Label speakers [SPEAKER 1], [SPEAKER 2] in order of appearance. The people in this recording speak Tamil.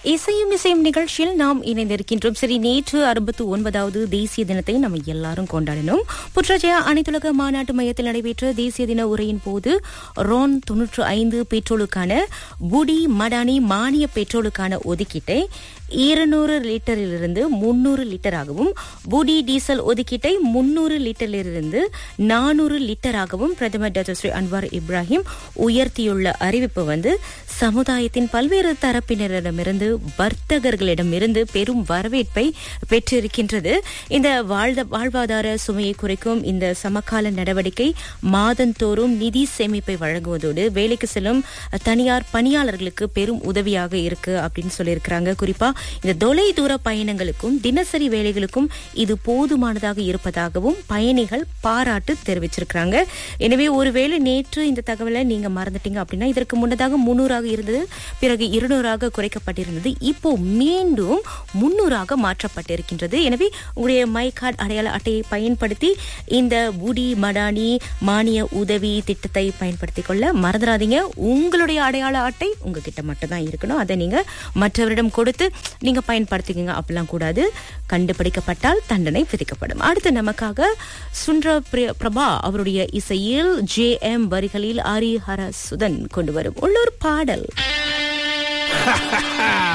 [SPEAKER 1] இசையும் இசையும் நிகழ்ச்சியில் நாம் இணைந்திருக்கின்றோம் சரி நேற்று அறுபத்தி ஒன்பதாவது தேசிய தினத்தை நம்ம எல்லாரும் கொண்டாடினோம் புற்றஜயா அனைத்துலக மாநாட்டு மையத்தில் நடைபெற்ற தேசிய தின உரையின் போது ரோன் தொன்னூற்று ஐந்து பெட்ரோலுக்கான புடி மடானி மானிய பெட்ரோலுக்கான ஒதுக்கீட்டை இருநூறு லிட்டரிலிருந்து முன்னூறு லிட்டராகவும் புடி டீசல் ஒதுக்கீட்டை முன்னூறு லிட்டரிலிருந்து நானூறு லிட்டராகவும் பிரதமர் டாக்டர் ஸ்ரீ அன்வார் இப்ராஹிம் உயர்த்தியுள்ள அறிவிப்பு வந்து சமுதாயத்தின் பல்வேறு தரப்பினரிடமிருந்து வர்த்தகர்களிடமிருந்து பெரும் வரவேற்பை பெற்றிருக்கின்றது இந்த வாழ்த வாழ்வாதார சுமையை குறைக்கும் இந்த சமகால நடவடிக்கை மாதந்தோறும் நிதி சேமிப்பை வழங்குவதோடு வேலைக்கு செல்லும் தனியார் பணியாளர்களுக்கு பெரும் உதவியாக இருக்கு அப்படின்னு சொல்லியிருக்கிறாங்க குறிப்பா இந்த தொலை தூர பயணங்களுக்கும் தினசரி வேலைகளுக்கும் இது போதுமானதாக இருப்பதாகவும் பயணிகள் பாராட்டு தெரிவிச்சிருக்கிறாங்க எனவே ஒருவேளை நேற்று இந்த தகவலை நீங்க மறந்துட்டீங்க அப்படின்னா இதற்கு முன்னதாக முன்னூறாக இருந்தது பிறகு இருநூறாக குறைக்கப்பட்டிருந்தது இப்போ மீண்டும் முன்னூறாக மாற்றப்பட்டிருக்கின்றது எனவே உங்களுடைய மை கார்டு அடையாள அட்டையை பயன்படுத்தி இந்த புடி மடானி மானிய உதவி திட்டத்தை பயன்படுத்திக் கொள்ள மறந்துடாதீங்க உங்களுடைய அடையாள அட்டை உங்ககிட்ட மட்டும் தான் இருக்கணும் அதை நீங்க மற்றவரிடம் கொடுத்து நீங்க பயன்படுத்திக்கங்க அப்படிலாம் கூடாது கண்டுபிடிக்கப்பட்டால் தண்டனை விதிக்கப்படும் அடுத்து நமக்காக சுன்ற பிரிய- பிரபா அவருடைய இசையில் ஜே எம் வரிகளில் ஹரிஹர சுதன் கொண்டு வரும் உள்ளூர் பாடல்